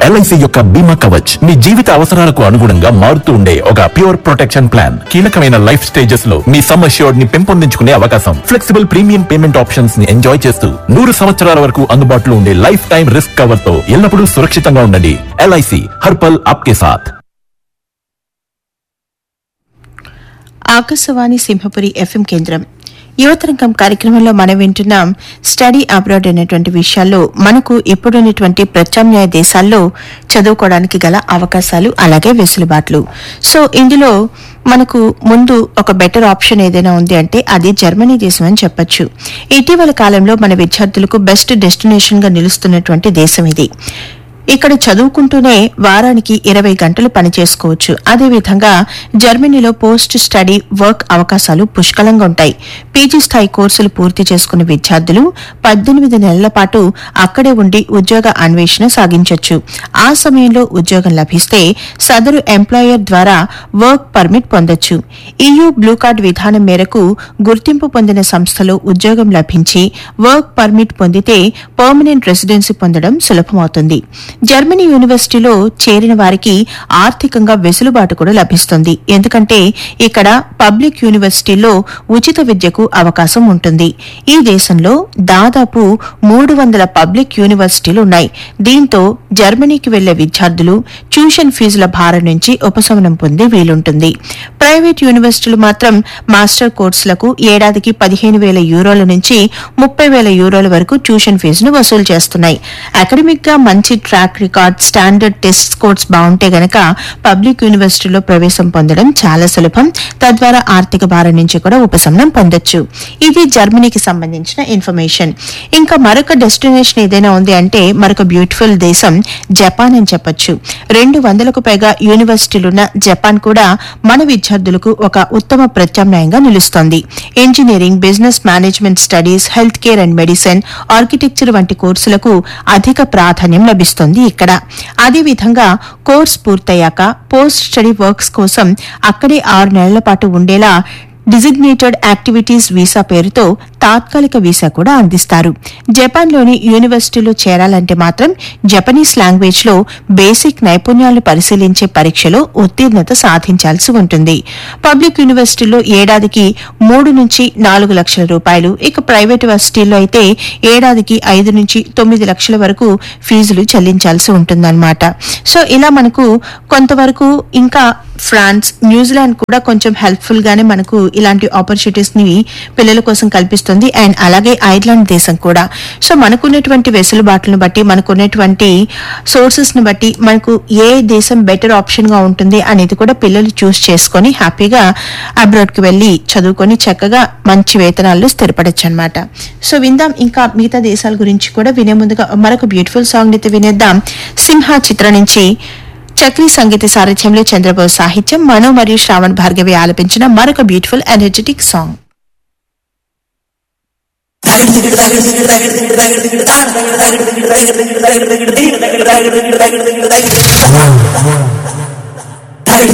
LIC యొక్క బీమా కవచ్ మీ జీవిత అవసరాలకు అనుగుణంగా మారుతూ ఉండే ఒక ప్యూర్ ప్రొటెక్షన్ ప్లాన్ కీలకమైన లైఫ్ స్టేజెస్ లో మీ సమ్ అష్యూర్డ్ ని పెంపొందించుకునే అవకాశం ఫ్లెక్సిబుల్ ప్రీమియం పేమెంట్ ఆప్షన్స్ ని ఎంజాయ్ చేస్తూ నూరు సంవత్సరాల వరకు అందుబాటులో ఉండే లైఫ్ టైం రిస్క్ కవర్ తో ఎల్లప్పుడూ సురక్షితంగా ఉండండి ఎల్ఐసి హర్పల్ ఆప్కే సాథ్ ఆకాశవాణి సింహపురి ఎఫ్ఎం కేంద్రం యువతరంగం కార్యక్రమంలో మనం వింటున్నాం స్టడీ అబ్రాడ్ అనేటువంటి విషయాల్లో మనకు ఇప్పుడున్నటువంటి ప్రత్యామ్నాయ దేశాల్లో చదువుకోవడానికి గల అవకాశాలు అలాగే వెసులుబాట్లు సో ఇందులో మనకు ముందు ఒక బెటర్ ఆప్షన్ ఏదైనా ఉంది అంటే అది జర్మనీ దేశం అని చెప్పొచ్చు ఇటీవల కాలంలో మన విద్యార్థులకు బెస్ట్ డెస్టినేషన్ గా నిలుస్తున్నటువంటి దేశం ఇది ఇక్కడ చదువుకుంటూనే వారానికి ఇరవై గంటలు పనిచేసుకోవచ్చు అదేవిధంగా జర్మనీలో పోస్ట్ స్టడీ వర్క్ అవకాశాలు పుష్కలంగా ఉంటాయి పీజీ స్థాయి కోర్సులు పూర్తి చేసుకున్న విద్యార్థులు పద్దెనిమిది నెలల పాటు అక్కడే ఉండి ఉద్యోగ అన్వేషణ సాగించొచ్చు ఆ సమయంలో ఉద్యోగం లభిస్తే సదరు ఎంప్లాయర్ ద్వారా వర్క్ పర్మిట్ పొందొచ్చు ఈయూ బ్లూ కార్డ్ విధానం మేరకు గుర్తింపు పొందిన సంస్థలో ఉద్యోగం లభించి వర్క్ పర్మిట్ పొందితే పర్మనెంట్ రెసిడెన్సీ పొందడం సులభమవుతుంది జర్మనీ యూనివర్సిటీలో చేరిన వారికి ఆర్థికంగా వెసులుబాటు కూడా లభిస్తుంది ఎందుకంటే ఇక్కడ పబ్లిక్ యూనివర్సిటీల్లో ఉచిత విద్యకు అవకాశం ఉంటుంది ఈ దేశంలో దాదాపు మూడు వందల పబ్లిక్ యూనివర్సిటీలు ఉన్నాయి దీంతో జర్మనీకి వెళ్లే విద్యార్థులు ట్యూషన్ ఫీజుల భారం నుంచి ఉపశమనం పొందే వీలుంటుంది ప్రైవేట్ యూనివర్సిటీలు మాత్రం మాస్టర్ కోర్సులకు ఏడాదికి పదిహేను వేల యూరోల నుంచి ముప్పై వేల యూరోల వరకు ట్యూషన్ ఫీజును వసూలు చేస్తున్నాయి అకాడమిక్ గా మంచి track record standard test scores బాగుంటే గనక పబ్లిక్ యూనివర్సిటీలో ప్రవేశం పొందడం చాలా సులభం తద్వారా ఆర్థిక భారం నుంచి కూడా ఉపశమనం పొందొచ్చు ఇది జర్మనీకి సంబంధించిన ఇన్ఫర్మేషన్ ఇంకా మరొక డెస్టినేషన్ ఏదైనా ఉంది అంటే మరొక బ్యూటిఫుల్ దేశం జపాన్ అని చెప్పొచ్చు రెండు వందలకు పైగా యూనివర్సిటీలున్న జపాన్ కూడా మన విద్యార్థులకు ఒక ఉత్తమ ప్రత్యామ్నాయంగా నిలుస్తోంది engineering business management studies health care and medicine architecture వంటి కోర్సులకు అధిక ప్రాధాన్యం లభిస్తుంది ఇక్కడ అదేవిధంగా కోర్స్ పూర్తయ్యాక పోస్ట్ స్టడీ వర్క్స్ కోసం అక్కడే ఆరు నెలల పాటు ఉండేలా డిజిగ్నేటెడ్ యాక్టివిటీస్ వీసా పేరుతో తాత్కాలిక వీసా కూడా అందిస్తారు జపాన్లోని యూనివర్సిటీలో చేరాలంటే మాత్రం జపనీస్ లాంగ్వేజ్ లో బేసిక్ నైపుణ్యాలు పరిశీలించే పరీక్షలో ఉత్తీర్ణత సాధించాల్సి ఉంటుంది పబ్లిక్ యూనివర్సిటీలో ఏడాదికి మూడు నుంచి నాలుగు లక్షల రూపాయలు ఇక ప్రైవేట్ యూనివర్సిటీల్లో అయితే ఏడాదికి ఐదు నుంచి తొమ్మిది లక్షల వరకు ఫీజులు చెల్లించాల్సి ఉంటుందన్నమాట సో ఇలా మనకు కొంతవరకు ఇంకా ఫ్రాన్స్ న్యూజిలాండ్ కూడా కొంచెం హెల్ప్ఫుల్ గానే మనకు ఇలాంటి ఆపర్చునిటీస్ ని పిల్లల కోసం కల్పిస్తుంది అండ్ అలాగే ఐర్లాండ్ దేశం కూడా సో మనకున్నటువంటి వెసులుబాట్లను బట్టి మనకున్నటువంటి సోర్సెస్ ని బట్టి మనకు ఏ దేశం బెటర్ ఆప్షన్ గా ఉంటుంది అనేది కూడా పిల్లలు చూస్ చేసుకొని హ్యాపీగా అబ్రాడ్ కి వెళ్లి చదువుకొని చక్కగా మంచి వేతనాల్లో స్థిరపడచ్చు అనమాట సో విందాం ఇంకా మిగతా దేశాల గురించి కూడా వినే ముందుగా మరొక బ్యూటిఫుల్ సాంగ్ అయితే వినేద్దాం సింహ చిత్రం నుంచి చక్రీ సంగీత సారథ్యంలో చంద్రబోస్ సాహిత్యం మనో మరియు శ్రావణ్ భార్గవి ఆలపించిన మరొక బ్యూటిఫుల్ ఎనర్జెటిక్ సాంగ్ Wow.